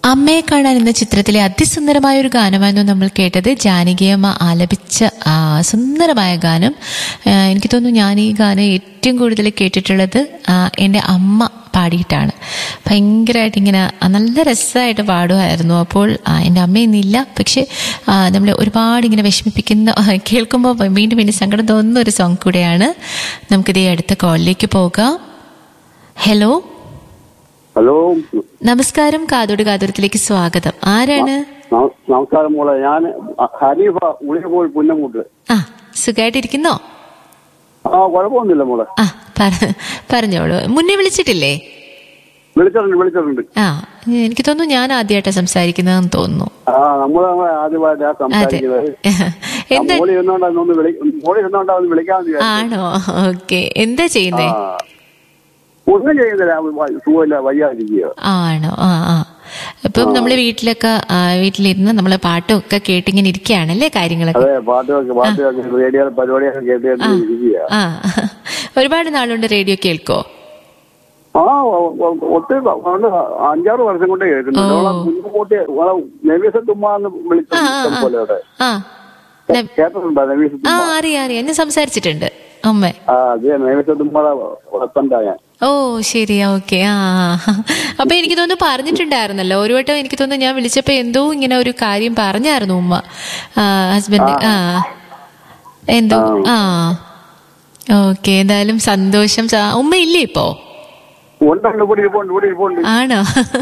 അമ്മയെ കാണാൻ എന്ന ചിത്രത്തിലെ അതിസുന്ദരമായ ഒരു ഗാനമായിരുന്നു നമ്മൾ കേട്ടത് ജാനകിയമ്മ ആലപിച്ച ആ സുന്ദരമായ ഗാനം ആ, എനിക്ക് തോന്നുന്നു ഞാൻ ഈ ഗാനം ഏറ്റവും കൂടുതൽ കേട്ടിട്ടുള്ളത് ആ, എൻ്റെ അമ്മ പാടിയിട്ടാണ് ഭയങ്കരമായിട്ട് ഇങ്ങനെ ആ, നല്ല രസമായിട്ട് പാടുമായിരുന്നു അപ്പോൾ ആ, എൻ്റെ അമ്മയൊന്നുമില്ല പക്ഷെ നമ്മൾ ഒരുപാട് ഇങ്ങനെ വിഷമിപ്പിക്കുന്ന കേൾക്കുമ്പോൾ വീണ്ടും വീണ്ടും സങ്കടം തോന്നുന്ന ഒരു സോങ് കൂടെയാണ് നമുക്കിതേ അടുത്ത കോളിലേക്ക് പോകാം ഹലോ ഹലോ നമസ്കാരം കാതോട് കാതോരത്തിലേക്ക് സ്വാഗതം ആരാണ് നമ- നമസ്കാരം മോളെ ഞാൻ ഹനീഫ ഉളിയപ്പോൾ പുന്നമൂട്ട് ആ സുഖമായിട്ടിരിക്കുന്നോ ആ കുഴപ്പമൊന്നുമില്ല മോളെ ആ പറ- പറഞ്ഞോളൂ മുന്നേ വിളിച്ചിട്ടില്ലേ വിളിച്ചിട്ടുണ്ട് വിളിച്ചിട്ടുണ്ട് ആ എനിക്ക് തോന്നുന്നു ഞാൻ ആദ്യമായിട്ടാണ് സംസാരിക്കുന്നതെന്ന് തോന്നുന്നു ആ നമ്മൾ ആദ്യമായിട്ടാ അതെ സംസാരിക്കുന്നത് എന്താ മോളി ഇരുന്നോണ്ടാ ഒന്ന് വിളി മോളി ഇരുന്നോണ്ടാ ഒന്ന് വിളിക്കാന്ന് വിചാരിച്ചു. ആണോ ഓക്കെ എന്താ ചെയ്യുന്നേ ആ ഒന്നും ചെയ്യുന്നില്ല വ- സുഖമില്ല വയ്യാതിരിക്കുക ആണോ ആ ആ ഇപ്പം നമ്മള് വീട്ടിലൊക്കെ ആ, വീട്ടിലിരുന്ന് നമ്മള് പാട്ടും ഒക്കെ കേട്ടിങ്ങനെ ഇരിക്കുകയാണല്ലേ കാര്യങ്ങളൊക്കെ അതെ പാട്ടൊക്കെ പാട്ടൊക്കെ റേഡിയോ പരിപാടിയൊക്കെ കേട്ട് കേട്ട് ഇരിക്കുക ആ ഒരുപാട് നാളുണ്ട് റേഡിയോ കേൾക്കോ ആ ഒ- ഒ- ഒത്തിരി ക- ഉണ്ട്. അഞ്ചാറ് വർഷം കൊണ്ട് കേൾക്കുന്നുണ്ട് ഓ. ഓളെ കുഞ്ഞുകൂട്ടി ഓളെ നവീസ തുമ്മാന്ന് വിളിച്ചു ആ, ആ, ആ. പോലെ അവിടെ ആ ന- കേട്ടിട്ടുണ്ടോ നവീസ ആ തുമ്മ അറിയാം അറിയാം എന്നെ സംസാരിച്ചിട്ടുണ്ട് അമ്മ ആ അതെ നവീസ തുമ്മയുടെ ഹസ്ബൻഡാ ഞാൻ ഓ ശരി ഓക്കെ ആ ആ. അപ്പൊ എനിക്ക് തോന്നുന്നു പറഞ്ഞിട്ടുണ്ടായിരുന്നല്ലോ ഒരു വട്ടം എനിക്ക് തോന്നുന്നു ഞാൻ വിളിച്ചപ്പോ എന്തോ ഇങ്ങനെ ഒരു കാര്യം പറഞ്ഞായിരുന്നു ഉമ്മ ഹസ്ബൻഡ് ആ എന്തോ ആ ഓക്കെ എന്തായാലും സന്തോഷം സ- ഉമ്മ ഇല്ലേ ഇപ്പോ ഉണ്ടുണ്ട് ഇവിടെ ഇരിപ്പുണ്ട് ഇവിടെ ഇരിപ്പുണ്ട് ആണോ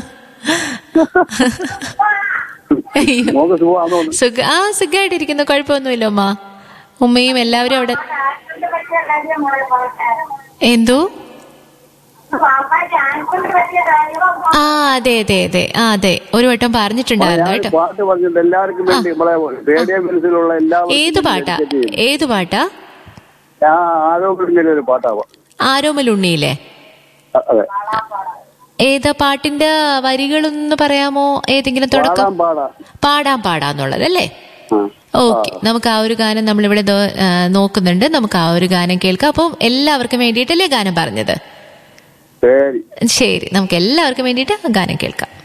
അയ്യോ മോക്ക് സുഖമാണോ സുഖ ആ സുഖമായിട്ടിരിക്കുന്നു കുഴപ്പമൊന്നുമില്ല ഉമ്മ ഉമ്മയും എല്ലാവരും അവിടെ എന്തോ ആ അതെ അതെ അതെ ആ അതെ ഒരു വട്ടം പറഞ്ഞിട്ടുണ്ടായിരുന്നു ഞാൻ കേട്ടോ പാട്ട് പറഞ്ഞിട്ട് എല്ലാവർക്കും വേണ്ടി നമ്മളെ റേഡിയോ മിനിസിലുള്ള എല്ലാവർക്കും ഏത് പാട്ടാ dedicate ചെയ്യും. ഏത് പാട്ടാ ഞാൻ ആരോഗ്യത്തിന്റെ ഒരു പാട്ടാവാം ആരോമലുണ്ണിയിലെ അതെ ഏതാ പാട്ടിന്റെ വരികളൊന്ന് പറയാമോ ഏതെങ്കിലും തുടക്കം പാടാം പാടാം പാടാൻ പാടാന്നുള്ളത് അല്ലേ ആ. ഓക്കെ നമുക്ക് ആ ഒരു ഗാനം നമ്മളിവിടെ ദോ- ആ, നോക്കുന്നുണ്ട് നമുക്ക് ആ ഒരു ഗാനം കേൾക്കാം അപ്പം എല്ലാവർക്കും വേണ്ടിയിട്ടല്ലേ ഗാനം പറഞ്ഞത് ശരി ശരി നമുക്ക് എല്ലാവർക്കും വേണ്ടിയിട്ട് ആ ഗാനം കേൾക്കാം